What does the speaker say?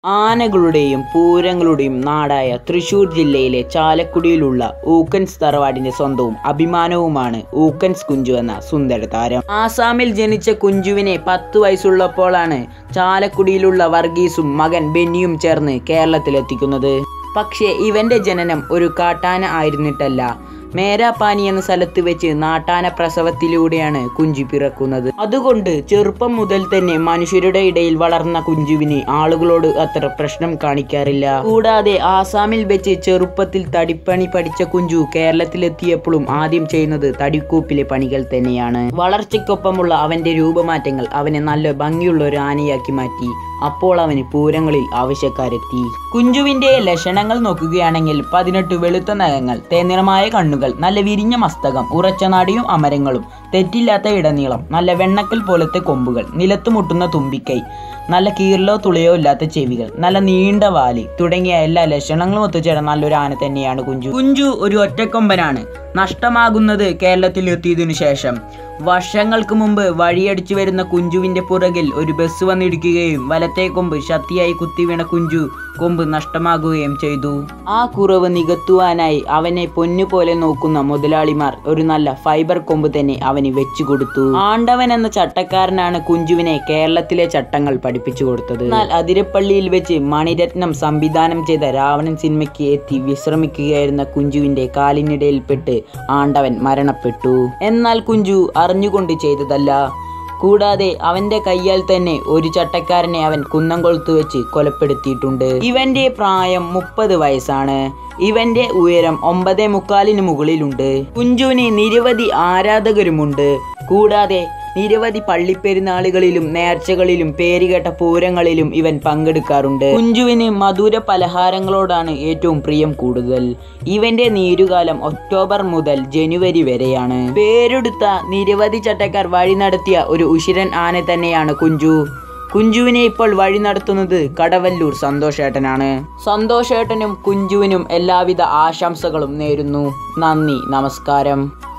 ആനകളുടെയും പൂരങ്ങളുടെയും നാടായ തൃശൂർ ജില്ലയിലെ ചാലക്കുടിയിലുള്ള ഊക്കൻസ് തറവാടിന്റെ സ്വന്തവും അഭിമാനവുമാണ് ഊക്കൻസ് കുഞ്ചു എന്ന സുന്ദര താരം ആസാമിൽ ജനിച്ച കുഞ്ചുവിനെ പത്ത് വയസ്സുള്ളപ്പോഴാണ് ചാലക്കുടിയിലുള്ള വർഗീസും മകൻ ബെന്നിയും ചേർന്ന് കേരളത്തിലെത്തിക്കുന്നത് പക്ഷേ ഇവന്റെ ജനനം ഒരു കാട്ടാന ആയിരുന്നിട്ടല്ല മേരാപ്പാനി എന്ന സ്ഥലത്ത് വെച്ച് നാട്ടാന പ്രസവത്തിലൂടെയാണ് കുഞ്ചു പിറക്കുന്നത് അതുകൊണ്ട് ചെറുപ്പം മുതൽ തന്നെ മനുഷ്യരുടെ ഇടയിൽ വളർന്ന കുഞ്ചുവിന് ആളുകളോട് അത്ര പ്രശ്നം കാണിക്കാറില്ല കൂടാതെ ആസാമിൽ വെച്ച് ചെറുപ്പത്തിൽ തടിപ്പണി പഠിച്ച കുഞ്ചു കേരളത്തിലെത്തിയപ്പോഴും ആദ്യം ചെയ്യുന്നത് തടിക്കൂപ്പിലെ പണികൾ തന്നെയാണ് വളർച്ചയ്ക്കൊപ്പമുള്ള അവന്റെ രൂപമാറ്റങ്ങൾ അവനെ നല്ല ഭംഗിയുള്ള ഒരു ആനയാക്കി മാറ്റി അപ്പോൾ അവന് പൂരങ്ങളിൽ ആവശ്യക്കാരെത്തി കുഞ്ചുവിന്റെ ലക്ഷണങ്ങൾ നോക്കുകയാണെങ്കിൽ പതിനെട്ട് വെളുത്ത നഖങ്ങൾ തേനിറമായ കണ്ണുകൾ നല്ല വിരിഞ്ഞ മസ്തകം ഉറച്ച നാടിയും അമരങ്ങളും തെറ്റില്ലാത്ത ഇടനീളം നല്ല വെണ്ണക്കൽ പോലത്തെ കൊമ്പുകൾ നിലത്ത് മുട്ടുന്ന തുമ്പിക്കൈ നല്ല കീറിലോ തുളയോ ഇല്ലാത്ത ചെവികൾ നല്ല നീണ്ട വാല് തുടങ്ങിയ എല്ലാ ലക്ഷണങ്ങളും ഒത്തുചേർന്ന നല്ലൊരു ആന തന്നെയാണ് കുഞ്ചു കുഞ്ചു ഒരു ഒറ്റക്കൊമ്പനാണ് നഷ്ടമാകുന്നത് കേരളത്തിൽ എത്തിയതിനു ശേഷം വർഷങ്ങൾക്ക് മുമ്പ് വഴിയടിച്ചു വരുന്ന കുഞ്ചുവിന്റെ പുറകിൽ ഒരു ബസ് വന്നിടിക്കുകയും വലത്തെ കൊമ്പ് ശക്തിയായി കുത്തിവീണ കുഞ്ചു കൊമ്പ് നഷ്ടമാകുകയും ചെയ്തു ആ കുറവ് നികത്തുവാനായി അവനെ പൊന്നുപോലെ നോക്കുന്ന മുതലാളിമാർ ഒരു നല്ല ഫൈബർ കൊമ്പ് തന്നെ അവന് വെച്ചു കൊടുത്തു ആണ്ടവൻ എന്ന ചട്ടക്കാരനാണ് കുഞ്ചുവിനെ കേരളത്തിലെ ചട്ടങ്ങൾ പഠിപ്പിച്ചു കൊടുത്തത് എന്നാൽ അതിരപ്പള്ളിയിൽ വെച്ച് മണിരത്നം സംവിധാനം ചെയ്ത രാവണൻ സിനിമയ്ക്ക് എത്തി വിശ്രമിക്കുകയായിരുന്ന കുഞ്ചുവിന്റെ കാലിനിടയിൽപ്പെട്ട് ആണ്ടവൻ മരണപ്പെട്ടു എന്നാൽ കുഞ്ചു അറിഞ്ഞുകൊണ്ട് ചെയ്തതല്ല കൂടാതെ അവന്റെ കയ്യാൽ തന്നെ ഒരു ചട്ടക്കാരനെ അവൻ കുന്നംകൊളുത്ത് വെച്ച് കൊലപ്പെടുത്തിയിട്ടുണ്ട് ഇവന്റെ പ്രായം മുപ്പത് വയസ്സാണ് ഇവന്റെ ഉയരം ഒമ്പതേ മുക്കാലിന് മുകളിലുണ്ട് കുഞ്ചുവിന് നിരവധി ആരാധകരുമുണ്ട് കൂടാതെ നിരവധി പള്ളിപ്പെരുന്നാളുകളിലും നേർച്ചകളിലും പേരുകേട്ട പൂരങ്ങളിലും ഇവൻ പങ്കെടുക്കാറുണ്ട് കുഞ്ചുവിന് മധുര പലഹാരങ്ങളോടാണ് ഏറ്റവും പ്രിയം കൂടുതൽ ഇവന്റെ നീരുകാലം ഒക്ടോബർ മുതൽ ജനുവരി വരെയാണ് പേരെടുത്ത നിരവധി ചട്ടക്കാർ വഴി നടത്തിയ ഒരു ഉശിരൻ ആന തന്നെയാണ് കുഞ്ചു കുഞ്ചുവിനെ ഇപ്പോൾ വഴി നടത്തുന്നത് കടവല്ലൂർ സന്തോഷേട്ടനാണ് സന്തോഷേട്ടനും കുഞ്ചുവിനും എല്ലാവിധ ആശംസകളും നേരുന്നു നന്ദി നമസ്കാരം